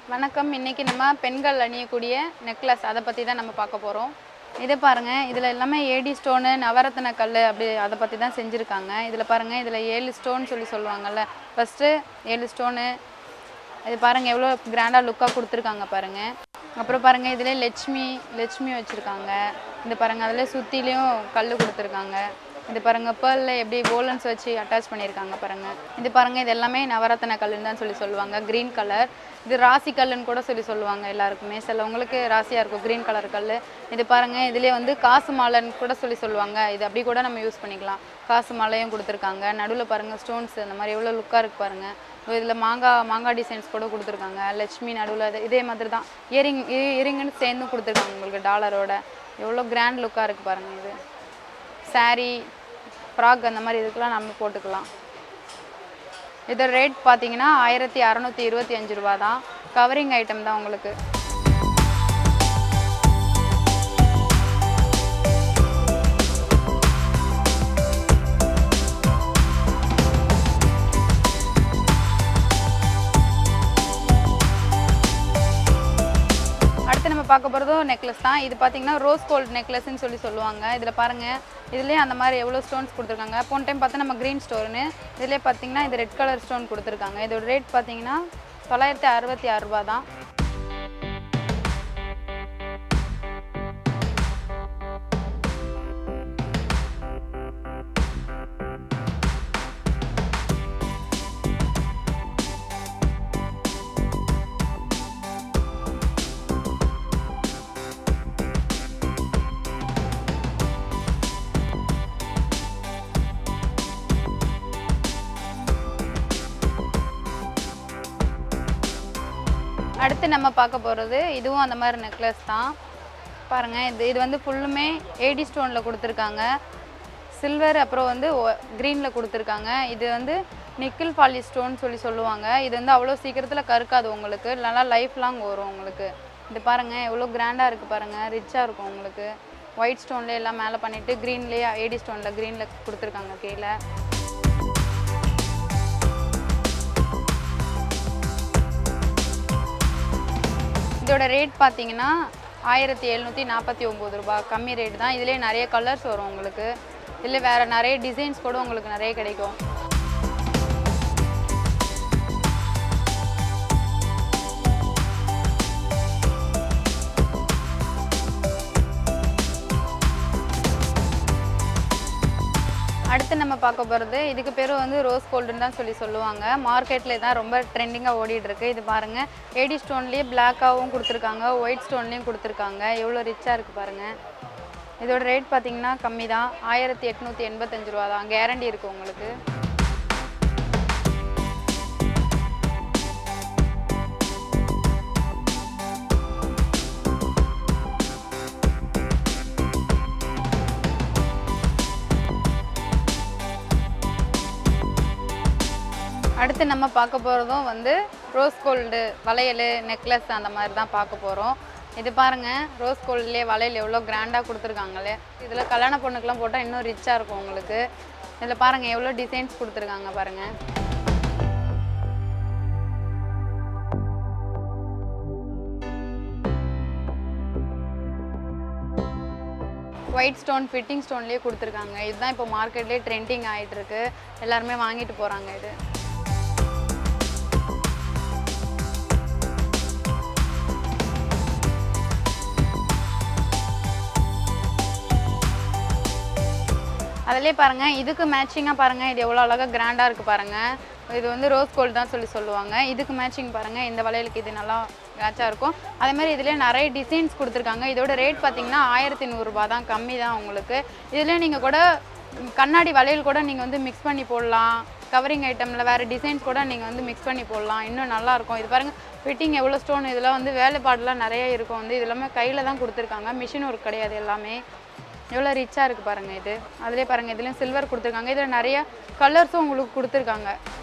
வணக்கம் இன்னைக்கு நம்ம பெண்கள் அணியக்கூடிய நெக்லஸ் அதை பற்றி தான் நம்ம பார்க்க போகிறோம் இது பாருங்க இதில் எல்லாமே ஏடி ஸ்டோனு நவரத்ன கல் அப்படி அதை பற்றி தான் செஞ்சுருக்காங்க இதில் பாருங்க இதில் ஏழு ஸ்டோன் சொல்லி சொல்லுவாங்கல்ல ஃபஸ்ட்டு ஏழு ஸ்டோனு இது பாருங்க எவ்வளோ கிராண்டாக லுக்காக கொடுத்துருக்காங்க பாருங்க அப்புறம் பாருங்க இதுல லட்சுமி லட்சுமி வச்சுருக்காங்க இது பாருங்க அதில் சுற்றிலையும் கல் கொடுத்துருக்காங்க இது பாருங்க பேர்ல எப்படி போலன்ஸ் வச்சு அட்டாச் பண்ணியிருக்காங்க பாருங்க இது பாருங்க இது எல்லாமே நவரத்ன கல்லுன்னு தான் சொல்லி சொல்லுவாங்க க்ரீன் கலர் இது ராசி கல்லுன்னு கூட சொல்லி சொல்லுவாங்க எல்லாருக்குமே சிலவங்களுக்கு ராசியாக இருக்கும் க்ரீன் கலர் கல் இது பாருங்க இதுலேயே வந்து காசு மாலைன்னு கூட சொல்லி சொல்லுவாங்க இது அப்படி கூட நம்ம யூஸ் பண்ணிக்கலாம் காசு மாலையும் கொடுத்துருக்காங்க நடுவில் பாருங்க ஸ்டோன்ஸ் இந்த மாதிரி எவ்வளோ லுக்காக இருக்கு பாருங்க இதில் மாங்காய் மாங்காய் டிசைன்ஸ் கூட கொடுத்துருக்காங்க லட்சுமி நடுவில் அது இதே மாதிரி தான் இயரிங் இயரிங்குன்னு சேர்ந்து கொடுத்துருக்காங்க உங்களுக்கு டாலரோட எவ்வளோ கிராண்ட் லுக்காக இருக்குது பாருங்க இது saree ஃப்ராக் அந்த மாதிரி இதுக்கெல்லாம் நம்ம போட்டுக்கலாம் இதோட ரேட் பார்த்தீங்கன்னா ஆயிரத்தி அறநூற்றி இருபத்தி அஞ்சு ரூபா தான் கவரிங் ஐட்டம் தான் உங்களுக்கு அடுத்து நம்ம பார்க்க போகிறதும் நெக்லஸ் தான் இது பார்த்தீங்கன்னா ரோஸ் கோல்ட் நெக்லஸ்ன்னு சொல்லி சொல்லுவாங்க இதில் பாருங்கள் இதுலேயே அந்த மாதிரி எவ்வளோ ஸ்டோன்ஸ் கொடுத்துருக்காங்க போன டைம் பார்த்தா நம்ம க்ரீன் ஸ்டோன்னு இதுலேயே பார்த்தீங்கன்னா இது ரெட் கலர் ஸ்டோன் கொடுத்துருக்காங்க இதோட ரேட் பார்த்தீங்கன்னா தொள்ளாயிரத்தி அறுபத்தி ஆறு ரூபா தான் அடுத்து நம்ம பார்க்க போகிறது இதுவும் அந்த மாதிரி நெக்லஸ் தான் பாருங்கள் இது இது வந்து ஃபுல்லுமே ஏடி ஸ்டோனில் கொடுத்துருக்காங்க சில்வர் அப்புறம் வந்து க்ரீனில் கொடுத்துருக்காங்க இது வந்து நிக்கில் பாலி ஸ்டோன் சொல்லி சொல்லுவாங்க இது வந்து அவ்வளோ சீக்கிரத்தில் கருக்காது உங்களுக்கு நல்லா லைஃப் லாங் வரும் உங்களுக்கு இது பாருங்கள் எவ்வளோ கிராண்டாக இருக்குது பாருங்கள் ரிச்சாக இருக்கும் உங்களுக்கு ஒயிட் ஸ்டோன்லேயே எல்லாம் மேலே பண்ணிவிட்டு க்ரீன்லேயே ஏடி ஸ்டோனில் க்ரீனில் கொடுத்துருக்காங்க கீழே இதோட ரேட் பார்த்தீங்கன்னா ஆயிரத்தி எழுநூற்றி நாற்பத்தி ஒம்பது ரூபாய் கம்மி ரேட் தான் இதுலேயே நிறைய கலர்ஸ் வரும் உங்களுக்கு இதில் வேறு நிறைய டிசைன்ஸ் கூட உங்களுக்கு நிறைய கிடைக்கும் அடுத்து நம்ம பார்க்க போகிறது இதுக்கு பேர் வந்து ரோஸ் கோல்டுன்னு தான் சொல்லி சொல்லுவாங்க மார்க்கெட்டில் தான் ரொம்ப ட்ரெண்டிங்காக ஓடிட்டு இருக்கு இது பாருங்கள் ஏடி ஸ்டோன்லேயே பிளாக்காகவும் கொடுத்துருக்காங்க ஒயிட் ஸ்டோன்லேயும் கொடுத்துருக்காங்க எவ்வளோ ரிச்சாக இருக்குது பாருங்கள் இதோட ரேட் பார்த்தீங்கன்னா கம்மி தான் ஆயிரத்தி எட்நூற்றி எண்பத்தஞ்சு ரூபா தான் கேரண்டி இருக்குது உங்களுக்கு அடுத்து நம்ம பார்க்க போகிறதும் வந்து ரோஸ் கோல்டு வளையல் நெக்லஸ் அந்த மாதிரி தான் பார்க்க போகிறோம் இது பாருங்க ரோஸ் கோல்ட்லேயே வளையல் எவ்வளோ கிராண்டாக கொடுத்துருக்காங்களே இதில் கல்யாண பொண்ணுக்கெலாம் போட்டால் இன்னும் ரிச்சாக இருக்கும் உங்களுக்கு இதில் பாருங்கள் எவ்வளோ டிசைன்ஸ் கொடுத்துருக்காங்க பாருங்கள் ஒயிட் ஸ்டோன் ஃபிட்டிங் ஸ்டோன்லேயே கொடுத்துருக்காங்க இதுதான் இப்போ மார்க்கெட்லேயே ட்ரெண்டிங் ஆகிட்டு இருக்கு எல்லாருமே வாங்கிட்டு போகிறாங்க இது அதிலே பாருங்கள் இதுக்கு மேட்சிங்காக பாருங்கள் இது எவ்வளோ அழகாக கிராண்டாக இருக்குது பாருங்கள் இது வந்து ரோஸ் கோல்டு தான் சொல்லி சொல்லுவாங்க இதுக்கு மேட்சிங் பாருங்கள் இந்த வளையலுக்கு இது நல்லா மேட்சாக இருக்கும் அதே மாதிரி இதிலே நிறைய டிசைன்ஸ் கொடுத்துருக்காங்க இதோட ரேட் பார்த்தீங்கன்னா ஆயிரத்தி நூறுரூபா தான் கம்மி தான் உங்களுக்கு இதில் நீங்கள் கூட ம், கண்ணாடி வளையல் கூட நீங்கள் வந்து மிக்ஸ் பண்ணி போடலாம் கவரிங் ஐட்டமில் வேறு டிசைன்ஸ் கூட நீங்கள் வந்து மிக்ஸ் பண்ணி போடலாம் இன்னும் நல்லா இருக்கும் இது பாருங்கள் ஃபிட்டிங் எவ்வளோ ஸ்டோன் இதெல்லாம் வந்து வேலைப்பாடுலாம் நிறைய இருக்கும் வந்து இது எல்லாமே கையில் தான் கொடுத்துருக்காங்க மிஷின் ஒர்க் கிடையாது எல்லாமே எவ்வளோ ரிச்சாக இருக்குது பாருங்கள் இது அதிலே பாருங்கள் இதுலேயும் சில்வர் கொடுத்துருக்காங்க இதில் நிறைய கலர்ஸும் உங்களுக்கு கொடுத்துருக்காங்க